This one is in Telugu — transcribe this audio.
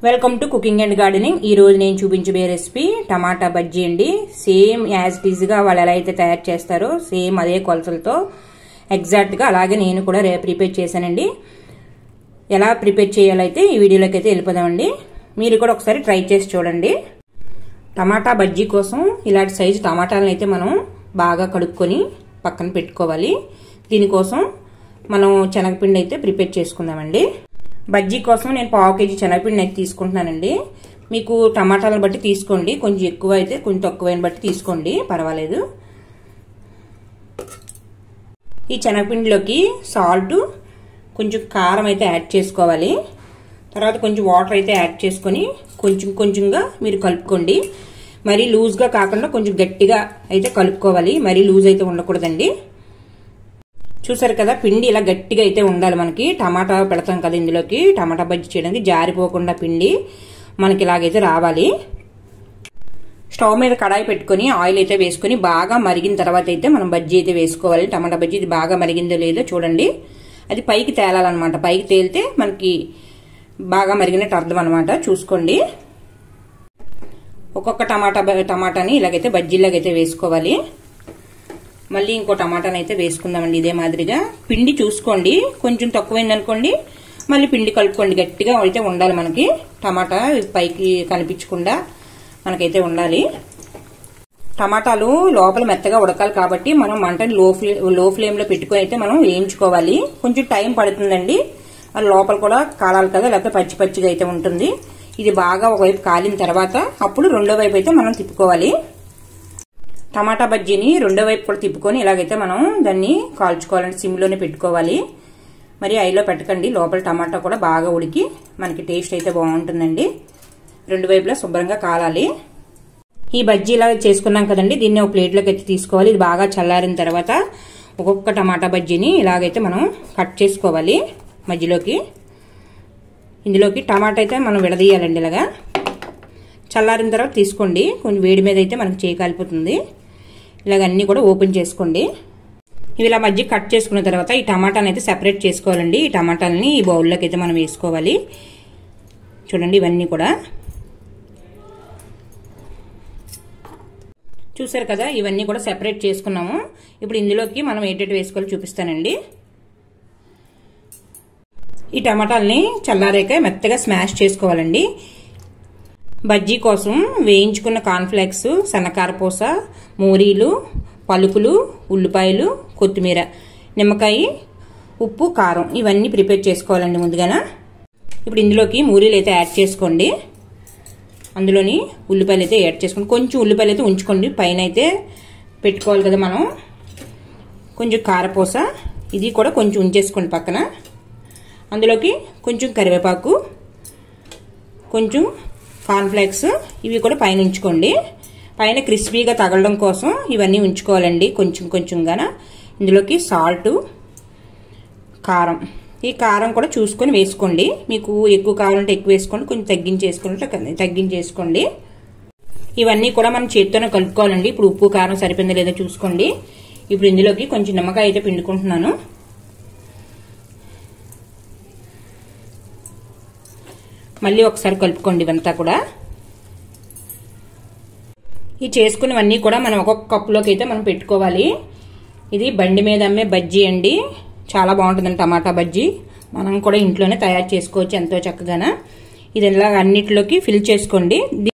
welcome to cooking and gardening ఈ రోజు నేను చూపించబోయే రెసిపీ టమాటా బజ్జీ అండి సేమ్ యాజ్ ఇట్ గా వాళ్ళు ఎలా అయితే తయారు చేస్తారో సేమ్ అదే కొలతలతో ఎగ్జాక్ట్ గా అలాగే నేను కూడా రే ప్రిపేర్ చేశానండి ఎలా ప్రిపేర్ చేయాలైతే ఈ వీడియోలోకి అయితే వెళ్ళిపోదామండి మీరు కూడా ఒకసారి ట్రై చేసి చూడండి టమాటా బజ్జీ కోసం ఇలాంటి సైజు టమాటాలను అయితే మనం బాగా కడుక్కొని పక్కన పెట్టుకోవాలి దీనికోసం మనం శనగపిండి అయితే ప్రిపేర్ చేసుకుందామండి బజ్జీ కోసం నేను పావు కేజీ శనగపిండి అయితే తీసుకుంటున్నానండి మీకు టమాటాలను బట్టి తీసుకోండి కొంచెం ఎక్కువ అయితే కొంచెం తక్కువైన బట్టి తీసుకోండి పర్వాలేదు ఈ శనగపిండిలోకి సాల్ట్ కొంచెం కారం అయితే యాడ్ చేసుకోవాలి తర్వాత కొంచెం వాటర్ అయితే యాడ్ చేసుకొని కొంచెం కొంచెంగా మీరు కలుపుకోండి మరీ లూజ్గా కాకుండా కొంచెం గట్టిగా అయితే కలుపుకోవాలి మరీ లూజ్ అయితే ఉండకూడదండి చూసారు కదా పిండి ఇలా గట్టిగా అయితే ఉండాలి మనకి టమాటా పెడతాం కదా ఇందులోకి టమాటా బజ్జీ చేయడానికి జారిపోకుండా పిండి మనకి ఇలాగైతే రావాలి స్టవ్ మీద కడాయి పెట్టుకుని ఆయిల్ అయితే వేసుకుని బాగా మరిగిన తర్వాత అయితే మనం బజ్జీ అయితే వేసుకోవాలి టమాటా బజ్జీ ఇది బాగా మరిగిందో లేదో చూడండి అది పైకి తేలాలన్నమాట పైకి తేలితే మనకి బాగా మరిగినట్టు అర్థం అనమాట చూసుకోండి ఒక్కొక్క టమాటా టమాటాని ఇలాగైతే బజ్జీలాగైతే వేసుకోవాలి మళ్ళీ ఇంకో టమాటాని అయితే వేసుకుందామండి ఇదే మాదిరిగా పిండి చూసుకోండి కొంచెం తక్కువైంది అనుకోండి మళ్ళీ పిండి కలుపుకోండి గట్టిగా అయితే ఉండాలి మనకి టమాటా పైకి కనిపించకుండా మనకైతే ఉండాలి టమాటాలు లోపల మెత్తగా ఉడకాలి కాబట్టి మనం మంటని లో ఫ్లే లో ఫ్లేమ్లో పెట్టుకుని అయితే మనం వేయించుకోవాలి కొంచెం టైం పడుతుందండి అది లోపల కూడా కాలాలి కదా లేకపోతే పచ్చి పచ్చిగా అయితే ఉంటుంది ఇది బాగా ఒకవైపు కాలిన తర్వాత అప్పుడు రెండో వైపు అయితే మనం తిప్పుకోవాలి టమాటా బజ్జీని రెండో వైపు కూడా తిప్పుకొని ఇలాగైతే మనం దాన్ని కాల్చుకోవాలంటే సిమ్లోనే పెట్టుకోవాలి మరి ఐలో పెట్టకండి లోపల టమాటా కూడా బాగా ఉడికి మనకి టేస్ట్ అయితే బాగుంటుందండి రెండు వైపులా శుభ్రంగా కాలాలి ఈ బజ్జీ ఇలా చేసుకున్నాం కదండి దీన్ని ఒక ప్లేట్లోకి అయితే తీసుకోవాలి ఇది బాగా చల్లారిన తర్వాత ఒక్కొక్క టమాటా బజ్జీని ఇలాగైతే మనం కట్ చేసుకోవాలి మధ్యలోకి ఇందులోకి టమాటా అయితే మనం విడదీయాలండి ఇలాగా చల్లారిన తర్వాత తీసుకోండి కొంచెం వేడి మీద అయితే మనకు చేయి కాలిపోతుంది ఇలాగ అన్నీ కూడా ఓపెన్ చేసుకోండి ఇవి ఇలా మధ్య కట్ చేసుకున్న తర్వాత ఈ టమాటాని అయితే సెపరేట్ చేసుకోవాలండి ఈ టమాటాలని ఈ బౌల్లోకి అయితే మనం వేసుకోవాలి చూడండి ఇవన్నీ కూడా చూసారు కదా ఇవన్నీ కూడా సెపరేట్ చేసుకున్నాము ఇప్పుడు ఇందులోకి మనం ఏటేటి వేసుకోవాలో చూపిస్తానండి ఈ టమాటాలని చల్లారాక మెత్తగా స్మాష్ చేసుకోవాలండి బజ్జీ కోసం వేయించుకున్న కార్న్ఫ్లేక్స్ సన్నకారపూస మూరీలు పలుకులు ఉల్లిపాయలు కొత్తిమీర నిమ్మకాయ ఉప్పు కారం ఇవన్నీ ప్రిపేర్ చేసుకోవాలండి ముందుగాన ఇప్పుడు ఇందులోకి మూరీలు అయితే యాడ్ చేసుకోండి అందులోని ఉల్లిపాయలు అయితే యాడ్ చేసుకోండి కొంచెం ఉల్లిపాయలు అయితే ఉంచుకోండి పైన అయితే పెట్టుకోవాలి కదా మనం కొంచెం కారపూస ఇది కూడా కొంచెం ఉంచేసుకోండి పక్కన అందులోకి కొంచెం కరివేపాకు కొంచెం కార్న్ఫ్లేక్స్ ఇవి కూడా పైన ఉంచుకోండి పైన క్రిస్పీగా తగలడం కోసం ఇవన్నీ ఉంచుకోవాలండి కొంచెం కొంచెంగాన ఇందులోకి సాల్ట్ కారం ఈ కారం కూడా చూసుకొని వేసుకోండి మీకు ఎక్కువ కావాలంటే ఎక్కువ వేసుకోండి కొంచెం తగ్గించేసుకుంటే తగ్గించేసుకోండి ఇవన్నీ కూడా మనం చేతితోనే కలుపుకోవాలండి ఇప్పుడు ఉప్పు కారం సరిపోయిందో లేదో చూసుకోండి ఇప్పుడు ఇందులోకి కొంచెం నిమ్మకాయ అయితే పిండుకుంటున్నాను మళ్ళీ ఒకసారి కలుపుకోండి ఇవంతా కూడా ఈ చేసుకున్నవన్నీ కూడా మనం ఒక్కొక్క కప్పులోకి అయితే మనం పెట్టుకోవాలి ఇది బండి మీద అమ్మే బజ్జీ అండి చాలా బాగుంటుందండి టమాటా బజ్జీ మనం కూడా ఇంట్లోనే తయారు చేసుకోవచ్చు ఎంతో చక్కగాన ఇది ఇలా అన్నిటిలోకి ఫిల్ చేసుకోండి